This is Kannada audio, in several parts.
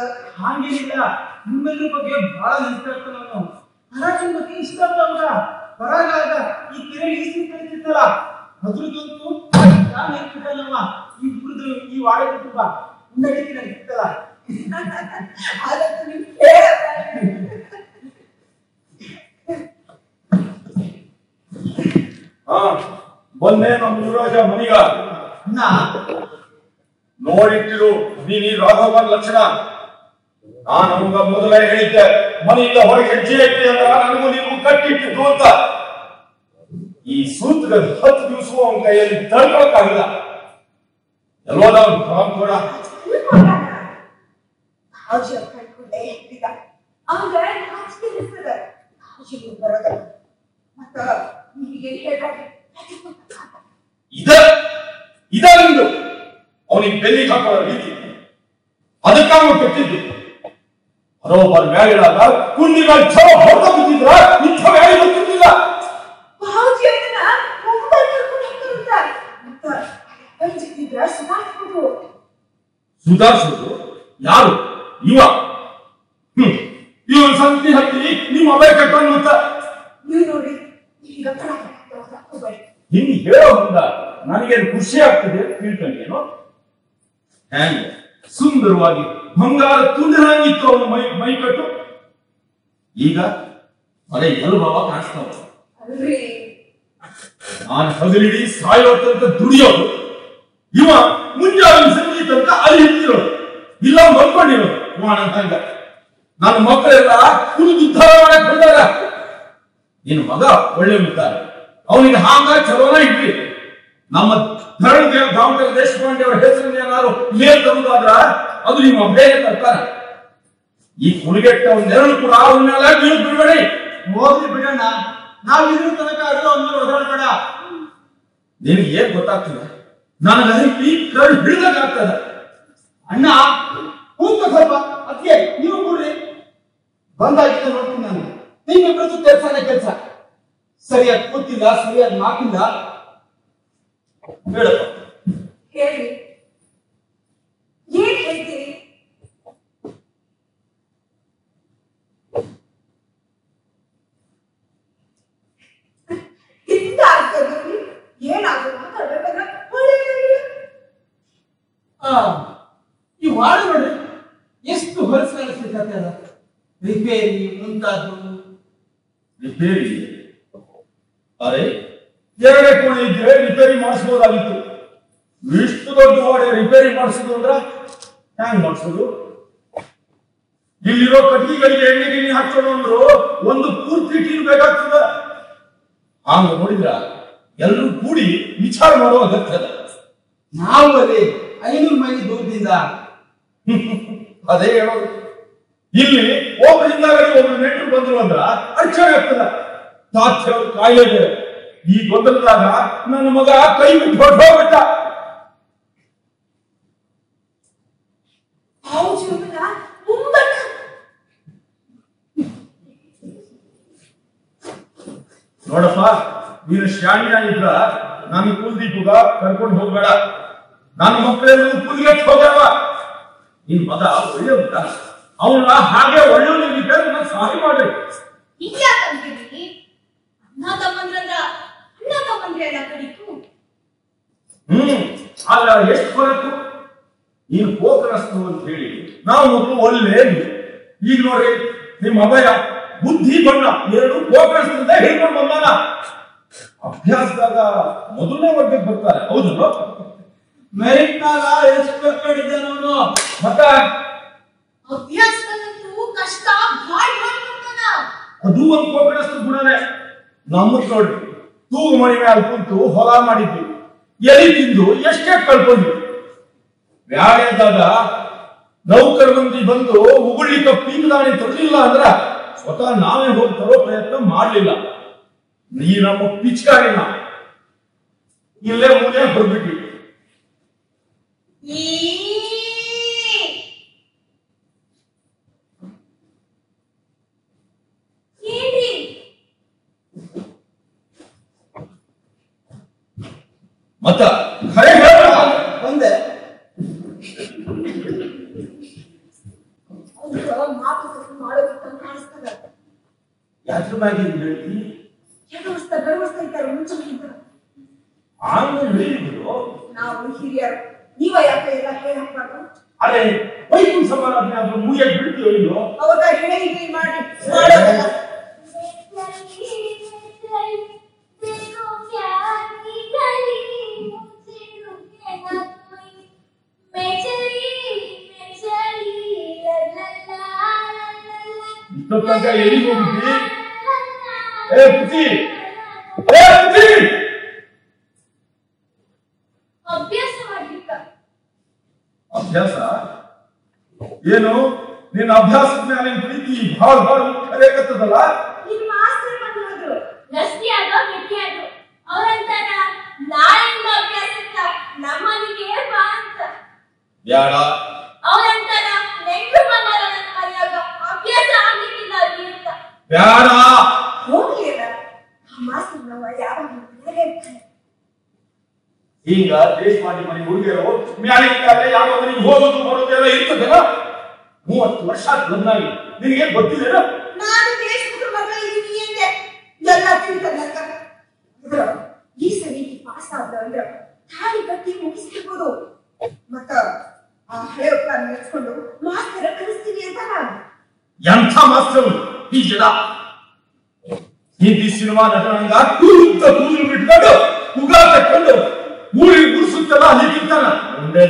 ಹಾಗೇನಿಲ್ಲ ನಿಮ್ಮೆಲ್ಲರ ಬಗ್ಗೆ ಬಹಳ ನೆನಪಾಗ್ತಾನ ಅವನು ಹರಾಜಿನ ಬಗ್ಗೆ ಇಷ್ಟ ಅಲ್ಲ ಬರಾಗ ಈ ಕೆರೆ ಈಸಿ ಕಳಿತಿತ್ತಲ್ಲ ಅದ್ರದಂತೂ ನಾನು ನೆನ್ಪಿಟ್ಟಲ್ಲಮ್ಮ ಈ ಹುಡುಗರು ಈ ವಾಡೆ ಕುಟುಂಬ ಉಂಡಡಿಕೆ ನನಗೆ ಇತ್ತಲ್ಲ ಅದಂತೂ ನೀವು ಹೇಳಬೇಡಿ. ಹಾ ಬಂದೆ ನಮ್ಮ ಯುವರಾಜ ಮನಿಗ ಅಣ್ಣ ನೋಡಿಟ್ಟಿರು ನೀನ್ ಈ ರಾಘವನ್ ಲಕ್ಷಣ ನಾನು ನಮಗ ಮೊದಲೇ ಹೇಳಿದ್ದೆ ಮನೆಯಿಂದ ಹೊರಗೆ ಹೆಜ್ಜೆ ಇಟ್ಟೆ ಅಂದಾಗ ನನಗೂ ನೀವು ಕಟ್ಟಿಟ್ಟಿದ್ದು ಅಂತ ಈ ಸೂತ್ರ ಹತ್ತು ದಿವಸ ಅವನ ಕೈಯಲ್ಲಿ ತಡ್ಕೊಳಕ್ಕಾಗಿಲ್ಲ ಎಲ್ಲೋದ ಅವ್ನು ಕಾಮ್ ಕೂಡ ಭಾಷೆ ಕಳ್ಕೊಂಡೆ ಈಗ ಆಗ ನಾಚಿಕೆ ಅನಿಸ್ತದೆ ಭಾಷೆಗೆ ಬರೋದಲ್ಲ ಮತ್ತ ನಿಮಗೆ ಹೇಳ್ಬೇಡಿ ಇದ ಇದ ನಿಂದು ಅವನಿಗೆ ಬೆನ್ನಿಗೆ ಹಾಕೊಳ್ಳೋ ರೀತಿ ಅದಕ್ಕ ಅವನು ಕೆಟ್ಟಿದ್ದು ಬರೋಬ್ಬರ ಮ್ಯಾಲಿಡಾಗ ಕುಂಡಿ ಮೇಲೆ ಛವ ಹೊಡೆದ ಬಿದ್ದಿದ್ರ ಇಂಥ ಮ್ಯಾಲಿ ಗೊತ್ತಿರ್ಲಿಲ್ಲ ಭಾಷೆ ಅದನ್ನ ಮುಂಬೈ ಕರ್ಕೊಂಡು ಹೋಗ್ತಾರಂತ ಮತ್ತ ಹಂಚಿದ್ರ ಸುಧಾರಿಸ್ಬೋದು ಸುಧಾರಿಸೋದು ಯಾರು ಇವ ಹ್ಮ್ ಇವನ್ ಸಂತಿ ಹತ್ತಿ ನಿಮ್ಮ ಅಭಯ ಕಟ್ಟೋನ್ ಅಂತ ನೀವು ನೋಡಿ ಈಗ ಕಳ ಹೋಗ್ಬೇಡಿ ಹಿಂಗ್ ಹೇಳೋ ಮುಂದ ನನಗೇನು ಖುಷಿ ಆಗ್ತದೆ ಅಂತ ತಿಳ್ಕೊಂಡೇನು ಹ್ಯಾಂಗ ಸುಂದರವಾಗಿ ಬಂಗಾರ ತುಂಡಿರಂಗಿತ್ತು ಅವನ ಮೈ ಮೈ ಕಟ್ಟು ಈಗ ಅದೇ ಎಲ್ಬವ ಕಾಣಿಸ್ತಾವ ಅಲ್ರಿ ನಾನು ಹಗಲಿಡಿ ಸಾಯೋ ತನಕ ದುಡಿಯೋದು ಇವ ಮುಂಜಾನೆ ಸಂಜೆ ತನಕ ಅಲ್ಲಿ ಹಿಡ್ತಿರೋದು ಇಲ್ಲ ಮಲ್ಕೊಂಡಿರೋದು ಇವಾನಂತಂಗ ನನ್ನ ಮಕ್ಕಳೆಲ್ಲ ಕುಡಿದು ಉದ್ಧಾರ ಮಾಡಕ್ ಬಂದಾಗ ನಿನ್ನ ಮಗ ಒಳ್ಳೆ ಉದ್ಧಾರ ಅವನಿಗೆ ಹಾಂಗ ಚಲೋನ ಇಡ್ರಿ ನಮ್ಮ ಧರಣ ದಾವಣಗೆರೆ ದೇಶಪಾಂಡೆ ಅವರ ಹೆಸರನ್ನ ಏನಾದ್ರು ಮೇಲ್ ತರುವುದಾದ್ರ ಅದು ನಿಮ್ಮ ಬೇರೆ ತರ್ತಾರ ಈ ಕುಲಿಗೆಟ್ಟ ನೆರಳು ಕೂಡ ಅವನ್ನೆಲ್ಲ ಬೀಳ್ ಬಿಡಬೇಡಿ ಹೋಗ್ಲಿ ಬಿಡಣ್ಣ ನಾವ್ ಇದ್ರ ತನಕ ಅದು ಅವ್ನ ಓಡಾಡ್ಬೇಡ ನಿನಗೆ ಏನ್ ಗೊತ್ತಾಗ್ತದೆ ನನಗೆ ಅದಕ್ಕೆ ಕರ್ಡ್ ಹಿಡಿದಾಗ್ತದ ಅಣ್ಣ ಕೂತ ಸ್ವಲ್ಪ ಅದಕ್ಕೆ ನೀವು ಕೂಡ್ರಿ ಬಂದಾಗಿದ್ದ ನೋಡ್ತೀನಿ ನಾನು ನಿಮ್ಮಿಬ್ಬರದ್ದು ಕೆಲಸನೇ ಕೆಲಸ ಸರಿಯಾಗಿ ಕೂತಿಲ್ಲ ಸರಿಯಾಗಿ ಮಾತಿಲ್ಲ ಹೇಳಪ್ಪ ಹೇಳಿ ಏನ್ ಹೇಳ್ತೀರಿ ಇಂತ ಅರ್ಥದಲ್ಲಿ ಏನಾದ್ರು ಮಾತಾಡ್ಬೇಕಂದ್ರೆ ಒಳ್ಳೆಯದಾಗಿಲ್ಲ ಆ, ಈ ವಾಡ ನೋಡ್ರಿ ಎಷ್ಟು ಹೊಲಸು ಕಾಣಿಸ್ಲಿಕ್ಕೆ ಅದ ರಿಪೇರಿ ಮುಂತಾದ್ದು ರಿಪೇರಿ ಅರೆ ಎರಡೇ ಕೋಣೆ ಇದ್ರೆ ರಿಪೇರಿ ಮಾಡಿಸ್ಬೋದಾಗಿತ್ತು ಇಷ್ಟು ದೊಡ್ಡ ಗೋಡೆ ರಿಪೇರಿ ಮಾಡಿಸೋದು ಅಂದ್ರ ಹ್ಯಾಂಗ್ ಮಾಡಿಸೋದು ಇಲ್ಲಿರೋ ಕಟ್ಟಿಗೆಗಳಿಗೆ ಎಣ್ಣೆ ಗಿಣ್ಣೆ ಹಾಕ್ಸೋಣ ಅಂದ್ರು ಒಂದು ಪೂರ್ತಿ ಟೀಮ್ ಬೇಕಾಗ್ತದ ಹಂಗ ನೋಡಿದ್ರ ಎಲ್ಲರೂ ಕೂಡಿ ವಿಚಾರ ಮಾಡೋ ಅಗತ್ಯ ಅದ ನಾವು ಅಲ್ಲಿ ಐನೂರು ಮೈಲಿ ದೂರದಿಂದ ಅದೇ ಹೇಳೋದು ಇಲ್ಲಿ ಒಬ್ಬರಿಂದ ಒಬ್ರು ನೆಂಟರು ಬಂದ್ರು ಅಂದ್ರ ಅಡಚಣೆ ಆಗ್ತದ ತಾತ್ಯ ಅವ್ರ ಕಾಯಿಲೆ ಬೇರೆ ಈ ಗೊಂದಲದಾಗ ನನ್ನ ಮಗ ಕೈ ಬಿಟ್ಟು ಹೊರಟೋಗ್ಬಿಟ್ಟ ಅವು ಜೀವನ ಮುಂಬಣ್ಣ ನೋಡಪ್ಪ ನೀನು ಶಾಣಿಯಾಗಿದ್ರ ನಾನು ಕುಲ್ದೀಪುಗ ಕರ್ಕೊಂಡು ಹೋಗ್ಬೇಡ ನನ್ನ ಮಕ್ಕಳೆಲ್ಲ ಕುಲ್ಗೆಟ್ ಹೋಗ್ಯಾವ ನಿನ್ ಮಗ ಒಳ್ಳೆ ಉಂಟ ಅವನ ಹಾಗೆ ಒಳ್ಳೆಯವನಿಗಿದ್ದರೆ ನಾನು ಸಹಾಯ ಮಾಡ್ರಿ ಹಿಂಗ್ಯಾಕಂತೀರಿ ಅಣ್ಣ ತಮ್ಮಂದ್ರಂದ್ರ ಅಣ್ಣ ತಮ್ಮಂದ್ರೆ ಎಲ್ಲ ಕಡಿತು ಹ್ಮ್ ಆಗ ಎಷ್ಟು ಹೊರತು ನೀನು ಕೋಕರಸ್ತು ಅಂತ ಹೇಳಿ ನಾವು ಮೊದಲು ಒಳ್ಳೆ ಈಗ ನೋಡ್ರಿ ನಿಮ್ಮ ಅಭಯ ಬುದ್ಧಿ ಬಣ್ಣ ಎರಡು ಕೋಕರಸ್ತಿಂದ ಹೇಳ್ಕೊಂಡು ಬಂದಾನ ಅಭ್ಯಾಸದಾಗ ಮೊದಲನೇ ವರ್ಗಕ್ಕೆ ಬರ್ತಾರೆ ಹೌದಲ್ಲ ಮೆರಿಟ್ನಾಗ ಎಷ್ಟು ಕಡಿದ್ದಾನ ಅವನು ಮತ್ತ ಅಭ್ಯಾಸದಲ್ಲಂತೂ ಕಷ್ಟ ಭಾಳ ಭಾಳ ಮಾಡ್ತಾನ ಅದು ಒಂದು ಕೋಕರಸ್ತು ಗುಣನೇ ನಮ್ಮ ನೋಡ್ರಿ ತೂಗು ಮಣಿ ಮೇಲೆ ಕುಂತು ಹೊಲ ಮಾಡಿದ್ವಿ ಎಲಿ ತಿಂದು ಎಷ್ಟೇ ಕಳ್ಕೊಂಡ್ವಿ ವ್ಯಾಳ್ಯದಾಗ ನೌಕರ ಮಂದಿ ಬಂದು ಉಗುಳಿಕ ಪೀಂಗದಾಣಿ ತರಲಿಲ್ಲ ಅಂದ್ರ ಸ್ವತಃ ನಾವೇ ಹೋಗಿ ತರೋ ಪ್ರಯತ್ನ ಮಾಡ್ಲಿಲ್ಲ ಈ ನಮ್ಮ ಪಿಚ್ಕಾರಿನ ಇಲ್ಲೇ ಮುನೇ ಹೊರಬಿಟ್ವಿ ಈ ಏನ್ರಿ ಮತ್ತ ಖರೆ ಹೇಳ್ಬೇಕ ಬಂದೆ ಅವ್ರ ಮಾತುಕತೆ ಮಾಡೋದಕ್ಕೆ ಕಾಣಿಸ್ತದ ಯಾತ್ರ ಮ್ಯಾಗೆ ಹಿಂಗ್ ಹೇಳ್ತಿ ಎದುರಿಸ್ತಾ ಗರ್ವಿಸ್ತಾ ಇದ್ದಾರೆ ಮುಂಚೆಗಿಂತ ಆಮೇಲೆ ಹೇಳಿದ್ರು ನಾವು ಹಿರಿಯರು ನೀವ ಯಾಕೆ ಎಲ್ಲ ಹೇಳಕ್ಬಾರ್ದು ಅರೆ ವೈಕುಂಠ ಸಮಾರಾಧನೆ ಆದ್ರೂ ಮುಯ್ಯಾಗಿ ಬಿಡ್ತೀಯೋ ಇಲ್ಲೋ ಅವಾಗ ಹಿಡಿ ಹಿಡಿ ಮಾಡಿ ಮಾಡೋದಲ್ಲ देखो प्यार की गली मुझे रुके ना कोई मैं चली मैं चली ला ला ला ला ला ಇಷ್ಟೊತ್ತು ತನಕ ಎಲ್ಲಿಗೆ ಹೋಗಿದ್ದಿ ಏ ಪುಟಿ ಏ ಪುಟಿ ಅಭ್ಯಾಸ ಮಾಡ್ಲಿಕ್ಕ ಅಭ್ಯಾಸ ಏನು ನಿನ್ನ ಅಭ್ಯಾಸದ ಮೇಲೆ ಪ್ರೀತಿ ಭಾಳ ಭಾಳ ಕರೆಯಕತ್ತದಲ್ಲ ನಿಮ್ ಮಾಸ್ತರ್ ಬಂದ್ರು ಗಸ್ತಿಯಾದ ಗಟ್ಟಿಯಾದ ಅವ್ರಂತಾರ ನಾಳೆಯಿಂದ ಅಭ್ಯಾಸಕ್ಕ ನಮ್ಮನಿಗೆ ಬಾ ಅಂತ ಬ್ಯಾಡ ಅವ್ರಂತಾರ ನೆಂಟರು ಬಂದಾರ ನನ್ನ ಮನೆಯಾಗ ಅಭ್ಯಾಸ ಆಗ್ಲಿಕ್ಕಿಲ್ಲ ಅಲ್ಲಿ ಅಂತ ಬ್ಯಾಡ ಹೋಗ್ಲಿಲ್ಲ ಆ ಮಾಸ್ತರ್ ನಾವು ಯಾವಾಗ ಮನೆಯಾಗೆ ಇರ್ತಾರೆ ಈಗ ದೇಶ ಮಾಡಿ ಮನೆ ಹುಡುಗಿಯರು ಮ್ಯಾಲೆ ಇದ್ದಾರೆ ಯಾವ ಮನೆಗೆ ಹೋಗೋದು ಬರೋದು ಎಲ್ಲ ಇರ್ತದಲ್ಲ ಮೂವತ್ತು ವರ್ಷ ಆಯ್ತು ಲಗ್ನಾಗಿ ನಿನಗೆ ಗೊತ್ತಿಲ್ಲ ನಾನು ದೇಶಮುಖ ಮಗಳ ಇದೀನಿ ಅಂದೆ ಎಲ್ಲ ತಿಳ್ಕೊಂಡ ಇದ್ರ ಈ ಸರಿ ಪಾಸ್ ಆದ ಅಂದ್ರ ತಾಳಿ ಕಟ್ಟಿ ಮುಗಿಸ್ತಿರ್ಬೋದು ಮತ್ತ ಆ ಹಳೆ ಪ್ಲಾನ್ ನೆಚ್ಕೊಂಡು ಮಾಸ್ತರ ಕಲಿಸ್ತೀನಿ ಅಂತ ನಾನು ಎಂಥ ಮಾಸ್ತರು ಈ ಜನ ಹಿಂದಿ ಸಿನಿಮಾ ನಟನಂಗ ಕೂತ ಕೂದಲು ಬಿಟ್ಕೊಂಡು ಉಗಾ ತಕ್ಕೊಂಡು ಊರಿಗೆ ಗುಡಿಸುತ್ತಲ್ಲ ಹೀಗಿರ್ತಾನ ಒಂದೇದು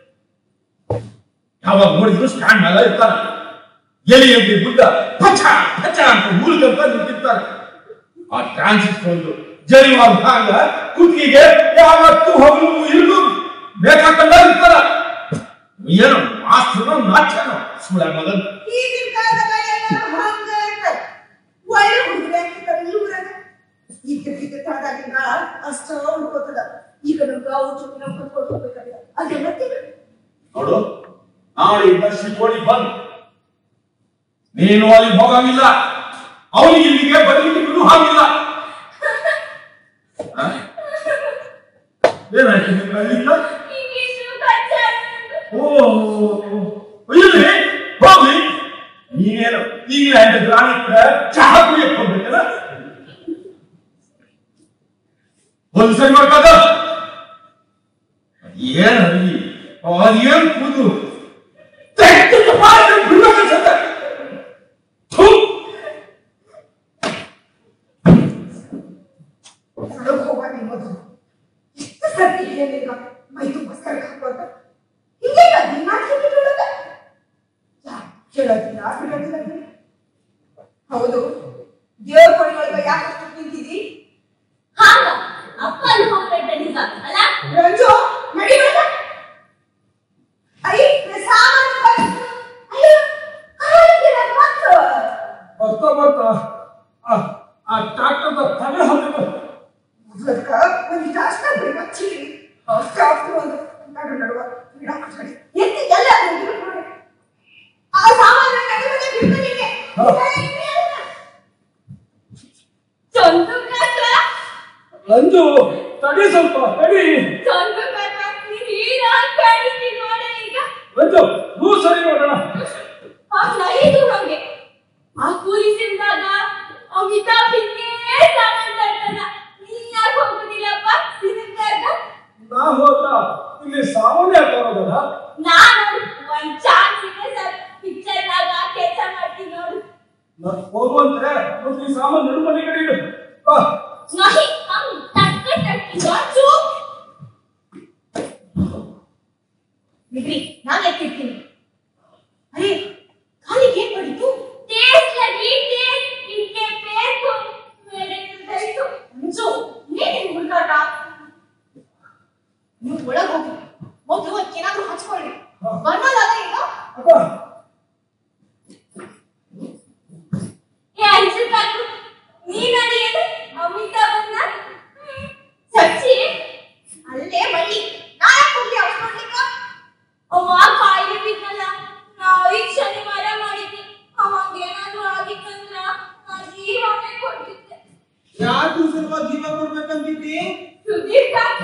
ಯಾವಾಗ ನೋಡಿದ್ರು ಸ್ಟ್ಯಾಂಡ್ ಮೇಲೆ ಇರ್ತಾನ ಎಲಿಯಲ್ಲಿ ಬುದ್ಧ ಪಚ ಪಚ ಅಂತ ಊರಿಗಂತ ನಿಂತಿರ್ತಾನೆ ಆ ಟ್ರಾನ್ಸಿಸ್ಟ್ ಒಂದು ಜರಿವಾದ ಭಾಗ ಕುತ್ತಿಗೆ ಯಾವತ್ತು ಹಗಲು ಇರುದು ಬೇಕಾಕಂಡ ಇರ್ತಾರ ಏನು ಮಾಸ್ತರು ನಾಚ್ಯಾನ ಸುಳ್ಳ ಮಗನ್ ಈಗಿನ ಕಾಲದಾಗ ಎಲ್ಲರೂ ಹಂಗ ಇರ್ತಾರೆ ಒಳ್ಳೆ ಹುಡುಗರು ಹಾಕಿರ್ತಾರೆ ಈ ಊರಾಗ ಈಗ ಬಿದ್ದಾಗಿನ ಅಷ್ಟ ಉಳ್ಕೋತದ ಈಗ ನಮ್ಗ ಅವು ಚುಟ್ಟಿ ನಾವು ಕಟ್ಕೊಂಡು ಹೋಗ್ಬೇಕಾಗಿಲ್ಲ ಅದೆಲ್ಲ ತಿಳಿ ನೋಡು ನಾಳೆಯಿಂದ ಶಿಕೋಳಿ ಬಂದ್ ನೀನು ಅಲ್ಲಿ ಹೋಗಂಗಿಲ್ಲ ಅವನಿಗೆ ಇಲ್ಲಿಗೆ ಬರ್ಲಿಕ್ಕೆ ಬಿಡು ಹಾಗಿಲ್ಲ ಆ? ಏನಾಯ್ತು ನಿಮ್ಗೆ ಅಲ್ಲಿಂದ ಇಂಗ್ಲಿಷು ಕನ್ನಡ ಓ ಇಲ್ಲಿ ಹೋಗ್ಲಿ ನೀನೇನು ಈಗಲೇ ಅಂತ ಗ್ರಾಮಿ ಕೂಡ ಚಹಾ ಕುಡಿಯಕ್ ಹೋಗ್ಬೇಕಲ್ಲ ಒಂದು ಸರಿ ಮಾಡ್ಕಾದ ಏನ್ ಅಲ್ಲಿ ಅದೇನ್ ಕೂದು ತೆಗ್ದು ಮಾಡಿ ಬಿಡ್ಬೇಕನ್ಸತ್ತೆ. ಥು. ಹೊರಗೆ ಹೋಗ ನೀ ಮೊದಲು ಎಷ್ಟು ಸರ್ತಿ ಹೇಳಿಲ್ಲ ಮೈ ತುಂಬ ಸರಕು ಹಾಕೋದ ಹಿಂಗೆ ದಿನ ಕೇಳಿಕೊಳ್ಳೋದ ಕೇಳೋದಿಲ್ಲ ಬಿಡೋದಿಲ್ಲ ಬಿಡು. ಹೌದು ದೇವ್ರ ಕೊಡಿಗಳಿಗೆ ಯಾಕೆ ಅಷ್ಟು ನಿಂತಿದಿ ಹಾಗ ಅಪ್ಪ ಅಲ್ಲಿ ಹೋಗ್ಬೇಡ ನಿಜ ಅಲ್ಲ ರಂಜು ನಡಿಬೇಡ ಅಯ್ಯ ಸಾಮಾನು ಬಂತು. ಅಯ್ಯೋ ಕಾಲಿಗೆ ನನ್ನ ಮಕ್ಕಳು. ಬರ್ತಾ ಬರ್ತಾ ಆ ಆ ಟ್ರಾಕ್ಟರ್ದ ತಗಡ ಹಾಕಿದ್ರು ಮೊದ್ಲದ್ಕ ಒಂದಿಷ್ಟು ಅಷ್ಟ ಬಿಡಿ ಮಚ್ಚಿ ಅಷ್ಟ ಆಗ್ತು ಒಂದು ನಡು ನಡುವ ಗಿಡ ಕಟ್ಕೊಳ್ಳಿ. ಎತ್ತಿ ಎಲ್ಲ ಅದನ್ನ ಬಿಟ್ಬಿಡಿ. ಆ ಸಾಮಾನ ನಡುವೆ ಬಿಡ್ಬೇಡಿಗೆ. ಹಾ. ಚಂದು ಕಾಕ ನಂಜು ತಡಿ ಸ್ವಲ್ಪ ತಡಿ ಚಂದು ಕಾಕ ನೀನ್ ಹೀರೋ ಕಾಣಿಸ್ತಿ ನೋಡ ಈಗ ನಂಜು ಹೂ ಸರಿ ನೋಡೋಣ ಆ ನೈದು ಹಂಗೆ ಆ ಕೂಲಿಸಿದಾಗ ಅಮಿತಾಬ್ ಹಿಂಗೆ ಸಾಮಾನ್ ತರ್ತಾನ ನೀನ್ ಯಾಕೆ ಹೋಗುದಿಲ್ಲಪ್ಪ ಸಿನಿಮಾಗ ನಾ ಹೋದ್ರ ಇಲ್ಲಿ ಸಾಮಾನ್ಯ ಬರೋದಲ್ಲ ನಾನು ಒಂದ್ ಚಾನ್ಸ್ ಇದೆ ಸರ್ ಪಿಕ್ಚರ್ ನಾಗ ಕೆಲಸ ಮಾಡ್ತೀನಿ ನೋಡು ನಾನು ಹೋಗುವಂತೆ ಒಂದು ಈ ಸಾಮಾನು ನಡು ಮನೆ ಕಡೆ ಇಡು ಬಾ नहीं हम टक टक जाचू ಬಿಡ್ರಿ ನಾನು ಎತ್ತಿರ್ತೀನಿ ಅರೆ ಕಾಲಿಗೆ ಏನ್ ಮಾಡಿತು टेस्ट लगी टेस्ट इनके पैर को मेरे दिल को ಅಂಜು ನೀನು ಹುಡುಗಾಟ ನೀವು ಒಳಗೆ ಹೋಗಿ ಮೊದಲು ಅದಕ್ಕೇನಾದ್ರೂ ಹಚ್ಕೊಳ್ಳಿ ಬನ್ನಲ್ಲ ಈಗ ಅಪ್ಪ ये अंशु काकू ನೀನ್ ಅಡಿಯೇನು ಅಮಿತಾಭನ್ನ ಸಚ್ಚಿ ಅಲ್ಲೇ ಬಳ್ಳಿ ನಾಳೆ ಹೋಗ್ಲಿ ಅವ್ರು ನೋಡ್ಲಿಕ್ಕ ಅವ ಕಾಯಿಲೆ ಬಿದ್ದಲ್ಲ ನಾವೀಗ ಶನಿವಾರ ಮಾಡಿದ್ವಿ ಅವಂಗೇನಾದ್ರೂ ಆಗಿತ್ತಂದ್ರ ನಾ ಜೀವನೇ ಕೊಡ್ತಿದ್ದೆ ಯಾಕೆ ಸ್ವಲ್ಪ ಜೀವ ಕೊಡ್ಬೇಕಂತಿದ್ದಿ ಸುದೀಪ್ ಕಾಕ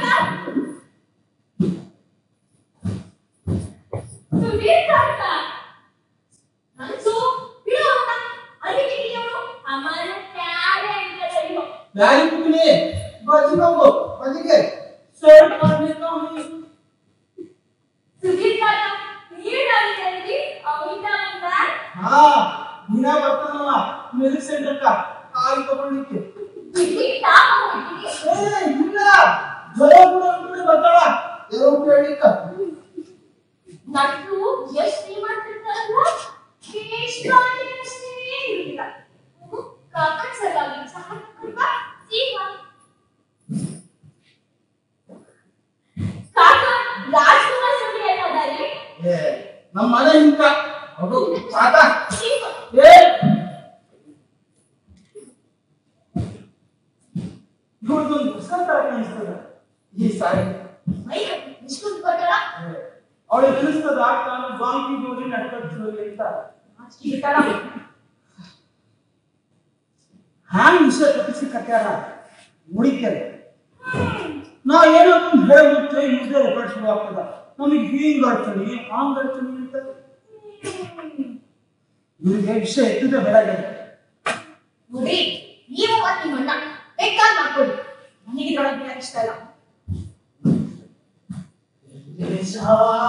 ಸುದೀಪ್ ಕಾಕ ಬ್ಯಾರಿ ಕುಕ್ಲಿ ಬಜಿಗೊಂಬು ಬಜಿಗೆ ಸರ್ಟ್ ಮಾಡ್ಲಿಕ್ಕೆ ಸುಜಿತಾನ ನೀನು ನನಗೆ ಅವಿತ ಬಂದ ಹಾ ದಿನ ಬರ್ತಾನವ ಮೆಡಿಕ್ ಸೆಂಟರ್ಕ ಕಾಲ್ ತಗೊಂಡಿಕ್ಕೆ ಇಲ್ಲಿ ತಾಪ ಹೋಗ್ತೀನಿ ಏ ಇಲ್ಲ ಜ್ವರ ಕೂಡ ಅಂದ್ಬಿಟ್ಟು ಬರ್ತಾಳ ಏನೋ ಕೇಳಿಕ್ಕ ನಟ್ಟು ಎಷ್ಟು ಶ್ರೀಮಂತಿರ್ತಾರಲ್ಲ ಕೇಶವಾಣಿಯಷ್ಟೇ ಇರಲಿಲ್ಲ ಕಾಕನ್ ಸಲುವಾಗಿ ಸಹ ಕೃಪಾ ಸೀಮಾ ಕಾಕ ರಾಜ್ಕುಮಾರ್ ಸುದ್ದಿ ಏನಾದರೆ ಏ ನಮ್ಮ ಮನೆ ಇಂಕ ಅದು ಸಾಕ ಸೀಮಾ ಏ ಇವ್ರದೊಂದು ಪುಸ್ತಕ ತರ ಕಾಣಿಸ್ತದ ಈ ಸಾರಿ ಮೈ ಇಷ್ಟೊಂದು ಕೊಟ್ಟಳ ಅವಳಿಗೆ ಅನಿಸ್ತದ ನಾನು ಬಾಂಕಿ ಹೋಗಿ ನಡ್ಕೊಳ್ತೀವಿ ಅಂತ ಇರ್ತಾಳ ಹ್ಯಾಂಗ್ ವಿಷಯ ತಪ್ಪಿಸಿ ಕಟ್ಟ್ಯಾರ ಮುಡಿತಾರೆ ನಾ ಏನೋ ಒಂದು ಹೇಳ್ಬಿಟ್ಟು ಮುಂದೆ ರೆಕಾರ್ಡ್ ಶುರು ಆಗ್ತದ ನಮಗೆ ಹಿಂಗ್ ಅಡ್ಚಣಿ ಹಾಂಗ್ ಅಡ್ಚಣಿ ಅಂತ ಇವ್ರಿಗೆ ವಿಷಯ ಎತ್ತಿದ್ರೆ ಬೆಳಗ್ಗೆ ನೋಡ್ರಿ ನೀವು ಮತ್ತೆ ನಿಮ್ಮ ಅಣ್ಣ ಬೇಕಾದ್ ಮಾಡ್ಕೊಳ್ಳಿ ನನಗೆ ಇದ್ರೊಳಗೆ ಇಷ್ಟ ಇಲ್ಲ ದೇಶ